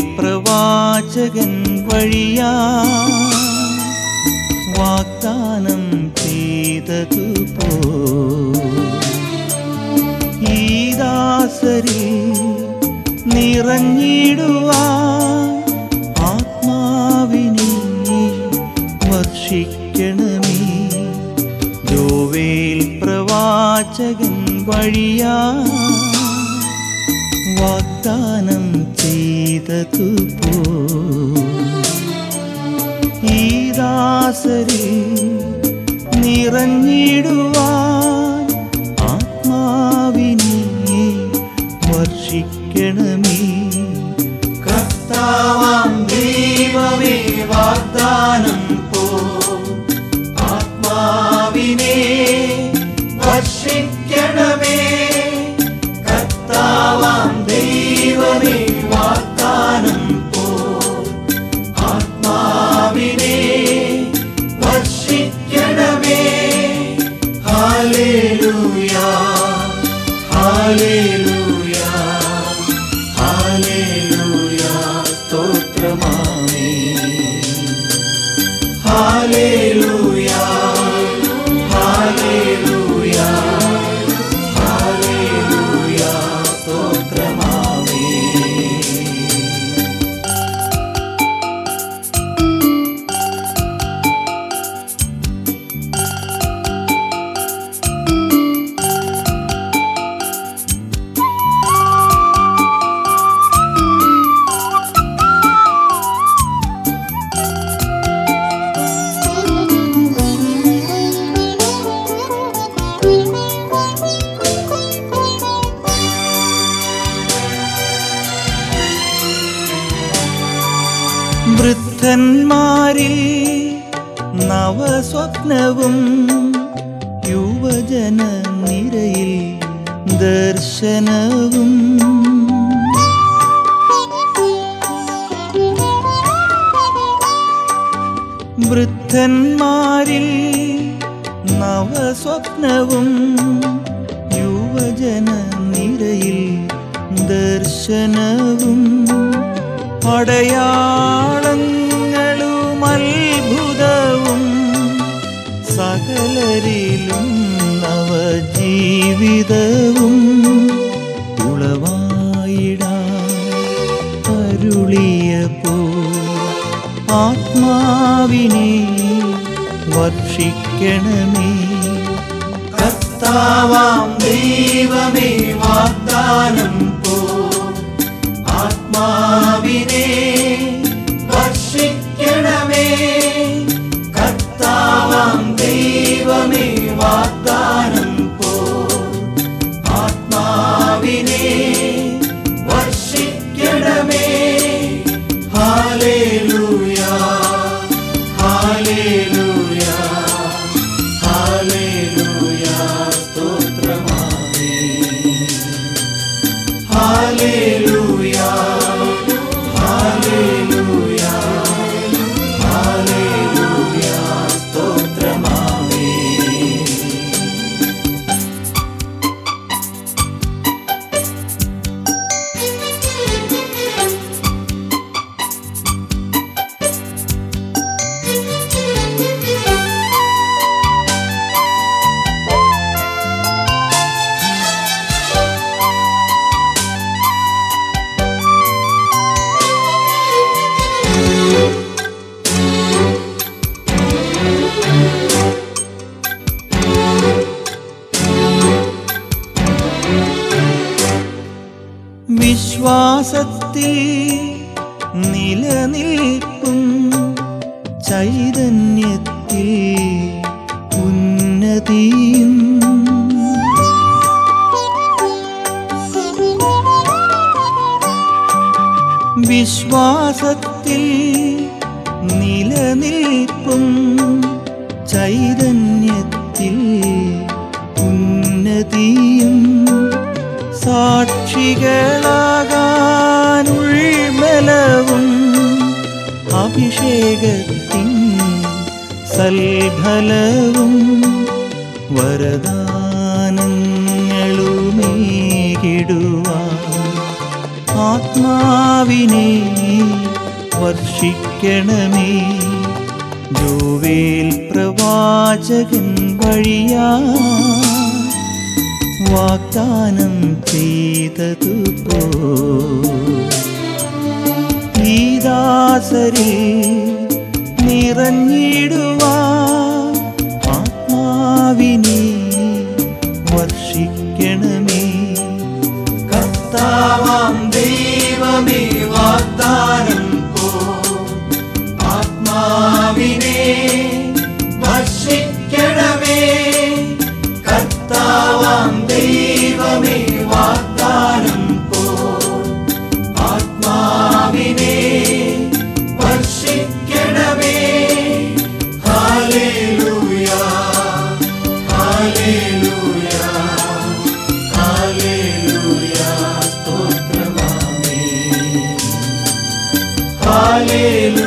പ്രവാചകൻ വഴിയാ വാഗ്ദാനം ചെയ്തതുപോ ഈ ദാസരിൽ നിറഞ്ഞിടുവാൻ ആത്മാവിനെ വർഷിക്കണമേ ജോവേൽ പ്രവാചകൻ വഴിയാ വാഗ്ദാനം ചെയ്തതുപോ ഈ ദാസരിൽ നിറഞ്ഞിടുവാൻ ആത്മാവിനെ വർഷിക്കണമേ കർത്താവാം ദൈവമേ വാഗ്ദാനം പോ ആത്മാവിനെ വർഷിക്കണമേ കർത്താവാം ദൈവമേ വാഗ്ദാനം പോ ആത്മാവിനെ വർഷിക്കണമേ ഹാലേലൂയ ഹാലേലൂയ ഹാലേലൂയ സ്തോത്രമാമേ ഹാലേലൂയ ഹാലേലൂയ ഹാലേലൂയ സ്തോത്രമാമേ വൃദ്ധന്മാരിൽ നവസ്വപ്നവും യുവജന നിരയിൽ ദർശനവും വൃദ്ധന്മാരിൽ നവസ്വപ്നവും യുവജന നിരയിൽ ദർശനവും അടയാളങ്ങളും അത്ഭുതവും സകലരിലും നവജീവിതവും ഉളവായിടാൻ അരുളിയപ്പോ ആത്മാവിനെ വർഷിക്കണമേ കർത്താവാം ദൈവമേ വാഗ്ദാനം പോ ആത്മാവിനെ വർഷിക്കണമേ കർത്താവാം ദൈവമേ വാഗ്ദാനം പോ ആത്മാവിനെ വർഷിക്കണമേ ഹാലേലൂയ ഹാലേലൂയ ഹാലേലൂയ സ്തോത്രമാമേ ഹാലേലൂയ ഹാലേലൂയ ഹാലേലൂയ സ്തോത്രമാമേ വിശ്വാസത്തിൽ നിലനിൽപ്പും ചൈതന്യത്തിൽ ഉന്നതിയും വിശ്വാസത്തിൽ നിലനിൽപ്പും ചൈതന്യത്തിൽ ഉന്നതിയും സാക്ഷികളാകാനുൾമലവും അഭിഷേകത്തിൻ സൽഫലവും വരദാനങ്ങളുമേകിടുവാൻ ആത്മാവിനെ വർഷിക്കണമേ ജോവേൽ പ്രവാചകൻ വഴിയാ വാഗ്ദാനം ചെയ്തതുപോ ഈ ദാസരിൽ നിറഞ്ഞിടുവാ ആത്മാവിനെ വർഷിക്കണമേ കർത്താവാം ദൈവമേ വാഗ്ദാനം പോ ആത്മാവിനെ വർഷിക്കണമേ കർത്താവാം ദൈവമേ വാഗ്ദാനം പോ ആത്മാവിനെ വർഷിക്കണമേ ഹാലേലൂയ ഹാലേലൂയ ഹാലേലൂയ സ്തോത്രമാമേ ഹാലേലൂയ